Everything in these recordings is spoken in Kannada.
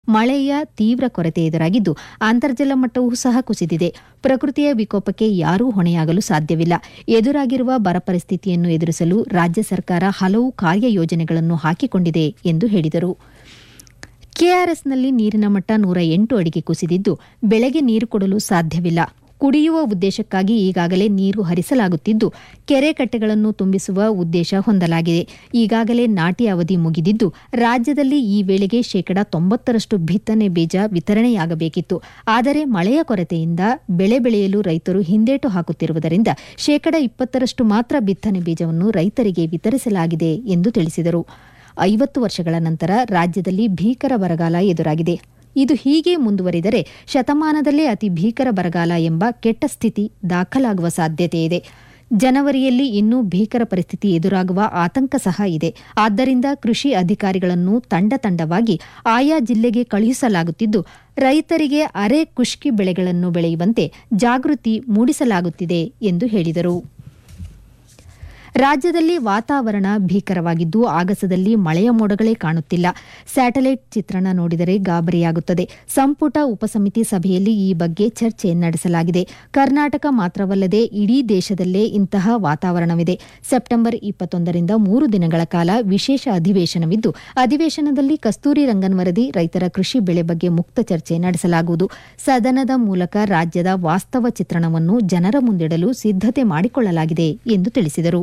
ಮಳೆಯ ತೀವ್ರ ಕೊರತೆ ಎದುರಾಗಿದ್ದು ಅಂತರ್ಜಲ ಮಟ್ಟವೂ ಸಹ ಕುಸಿದಿದೆ ಪ್ರಕೃತಿಯ ವಿಕೋಪಕ್ಕೆ ಯಾರೂ ಹೊಣೆಯಾಗಲು ಸಾಧ್ಯವಿಲ್ಲ ಎದುರಾಗಿರುವ ಬರ ಪರಿಸ್ಥಿತಿಯನ್ನು ಎದುರಿಸಲು ರಾಜ್ಯ ಸರ್ಕಾರ ಹಲವು ಕಾರ್ಯಯೋಜನೆಗಳನ್ನು ಹಾಕಿಕೊಂಡಿದೆ ಎಂದು ಹೇಳಿದರು ಕೆಆರ್ಎಸ್ನಲ್ಲಿ ನೀರಿನ ಮಟ್ಟ ನೂರ ಎಂಟು ಅಡಿಗೆ ಕುಸಿದಿದ್ದು ಬೆಳೆಗೆ ನೀರು ಕೊಡಲು ಸಾಧ್ಯವಿಲ್ಲ ಕುಡಿಯುವ ಉದ್ದೇಶಕ್ಕಾಗಿ ಈಗಾಗಲೇ ನೀರು ಹರಿಸಲಾಗುತ್ತಿದ್ದು ಕೆರೆ ಕಟ್ಟೆಗಳನ್ನು ತುಂಬಿಸುವ ಉದ್ದೇಶ ಹೊಂದಲಾಗಿದೆ ಈಗಾಗಲೇ ನಾಟಿ ಅವಧಿ ಮುಗಿದಿದ್ದು ರಾಜ್ಯದಲ್ಲಿ ಈ ವೇಳೆಗೆ ಶೇಕಡಾ ತೊಂಬತ್ತರಷ್ಟು ಬಿತ್ತನೆ ಬೀಜ ವಿತರಣೆಯಾಗಬೇಕಿತ್ತು ಆದರೆ ಮಳೆಯ ಕೊರತೆಯಿಂದ ಬೆಳೆ ಬೆಳೆಯಲು ರೈತರು ಹಿಂದೇಟು ಹಾಕುತ್ತಿರುವುದರಿಂದ ಶೇಕಡಾ ಇಪ್ಪತ್ತರಷ್ಟು ಮಾತ್ರ ಬಿತ್ತನೆ ಬೀಜವನ್ನು ರೈತರಿಗೆ ವಿತರಿಸಲಾಗಿದೆ ಎಂದು ತಿಳಿಸಿದರು ಐವತ್ತು ವರ್ಷಗಳ ನಂತರ ರಾಜ್ಯದಲ್ಲಿ ಭೀಕರ ಬರಗಾಲ ಎದುರಾಗಿದೆ ಇದು ಹೀಗೆ ಮುಂದುವರಿದರೆ ಶತಮಾನದಲ್ಲೇ ಅತಿ ಭೀಕರ ಬರಗಾಲ ಎಂಬ ಕೆಟ್ಟ ಸ್ಥಿತಿ ದಾಖಲಾಗುವ ಸಾಧ್ಯತೆ ಇದೆ ಜನವರಿಯಲ್ಲಿ ಇನ್ನೂ ಭೀಕರ ಪರಿಸ್ಥಿತಿ ಎದುರಾಗುವ ಆತಂಕ ಸಹ ಇದೆ ಆದ್ದರಿಂದ ಕೃಷಿ ಅಧಿಕಾರಿಗಳನ್ನು ತಂಡ ತಂಡವಾಗಿ ಆಯಾ ಜಿಲ್ಲೆಗೆ ಕಳುಹಿಸಲಾಗುತ್ತಿದ್ದು ರೈತರಿಗೆ ಅರೆ ಕುಷ್ಕಿ ಬೆಳೆಗಳನ್ನು ಬೆಳೆಯುವಂತೆ ಜಾಗೃತಿ ಮೂಡಿಸಲಾಗುತ್ತಿದೆ ಎಂದು ಹೇಳಿದರು ರಾಜ್ಯದಲ್ಲಿ ವಾತಾವರಣ ಭೀಕರವಾಗಿದ್ದು ಆಗಸದಲ್ಲಿ ಮಳೆಯ ಮೋಡಗಳೇ ಕಾಣುತ್ತಿಲ್ಲ ಸ್ಯಾಟಲೈಟ್ ಚಿತ್ರಣ ನೋಡಿದರೆ ಗಾಬರಿಯಾಗುತ್ತದೆ ಸಂಪುಟ ಉಪಸಮಿತಿ ಸಭೆಯಲ್ಲಿ ಈ ಬಗ್ಗೆ ಚರ್ಚೆ ನಡೆಸಲಾಗಿದೆ ಕರ್ನಾಟಕ ಮಾತ್ರವಲ್ಲದೆ ಇಡೀ ದೇಶದಲ್ಲೇ ಇಂತಹ ವಾತಾವರಣವಿದೆ ಸೆಪ್ಟೆಂಬರ್ ಇಪ್ಪತ್ತೊಂದರಿಂದ ಮೂರು ದಿನಗಳ ಕಾಲ ವಿಶೇಷ ಅಧಿವೇಶನವಿದ್ದು ಅಧಿವೇಶನದಲ್ಲಿ ಕಸ್ತೂರಿ ರಂಗನ್ ವರದಿ ರೈತರ ಕೃಷಿ ಬೆಳೆ ಬಗ್ಗೆ ಮುಕ್ತ ಚರ್ಚೆ ನಡೆಸಲಾಗುವುದು ಸದನದ ಮೂಲಕ ರಾಜ್ಯದ ವಾಸ್ತವ ಚಿತ್ರಣವನ್ನು ಜನರ ಮುಂದಿಡಲು ಸಿದ್ದತೆ ಮಾಡಿಕೊಳ್ಳಲಾಗಿದೆ ಎಂದು ತಿಳಿಸಿದರು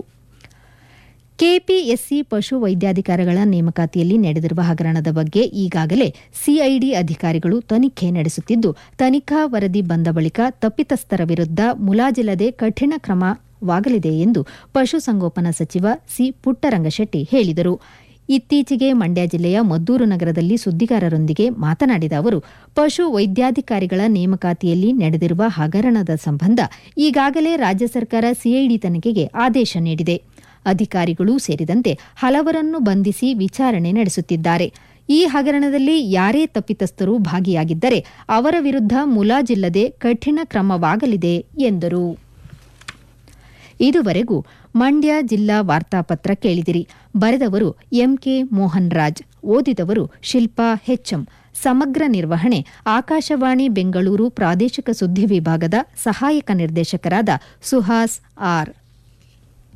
ಕೆಪಿಎಸ್ಸಿ ಪಶು ವೈದ್ಯಾಧಿಕಾರಿಗಳ ನೇಮಕಾತಿಯಲ್ಲಿ ನಡೆದಿರುವ ಹಗರಣದ ಬಗ್ಗೆ ಈಗಾಗಲೇ ಸಿಐಡಿ ಅಧಿಕಾರಿಗಳು ತನಿಖೆ ನಡೆಸುತ್ತಿದ್ದು ತನಿಖಾ ವರದಿ ಬಂದ ಬಳಿಕ ತಪ್ಪಿತಸ್ಥರ ವಿರುದ್ಧ ಮುಲಾಜಿಲ್ಲದೆ ಕಠಿಣ ಕ್ರಮವಾಗಲಿದೆ ಎಂದು ಪಶುಸಂಗೋಪನಾ ಸಚಿವ ಸಿ ಪುಟ್ಟರಂಗಶೆಟ್ಟಿ ಹೇಳಿದರು ಇತ್ತೀಚೆಗೆ ಮಂಡ್ಯ ಜಿಲ್ಲೆಯ ಮದ್ದೂರು ನಗರದಲ್ಲಿ ಸುದ್ದಿಗಾರರೊಂದಿಗೆ ಮಾತನಾಡಿದ ಅವರು ಪಶು ವೈದ್ಯಾಧಿಕಾರಿಗಳ ನೇಮಕಾತಿಯಲ್ಲಿ ನಡೆದಿರುವ ಹಗರಣದ ಸಂಬಂಧ ಈಗಾಗಲೇ ರಾಜ್ಯ ಸರ್ಕಾರ ಸಿಐಡಿ ತನಿಖೆಗೆ ಆದೇಶ ನೀಡಿದೆ ಅಧಿಕಾರಿಗಳೂ ಸೇರಿದಂತೆ ಹಲವರನ್ನು ಬಂಧಿಸಿ ವಿಚಾರಣೆ ನಡೆಸುತ್ತಿದ್ದಾರೆ ಈ ಹಗರಣದಲ್ಲಿ ಯಾರೇ ತಪ್ಪಿತಸ್ಥರು ಭಾಗಿಯಾಗಿದ್ದರೆ ಅವರ ವಿರುದ್ಧ ಮುಲಾಜಿಲ್ಲದೆ ಕಠಿಣ ಕ್ರಮವಾಗಲಿದೆ ಎಂದರು ಇದುವರೆಗೂ ಮಂಡ್ಯ ಜಿಲ್ಲಾ ವಾರ್ತಾಪತ್ರ ಕೇಳಿದಿರಿ ಬರೆದವರು ಎಂಕೆ ಮೋಹನ್ ರಾಜ್ ಓದಿದವರು ಶಿಲ್ಪಾ ಹೆಚ್ಎಂ ಸಮಗ್ರ ನಿರ್ವಹಣೆ ಆಕಾಶವಾಣಿ ಬೆಂಗಳೂರು ಪ್ರಾದೇಶಿಕ ಸುದ್ದಿ ವಿಭಾಗದ ಸಹಾಯಕ ನಿರ್ದೇಶಕರಾದ ಸುಹಾಸ್ ಆರ್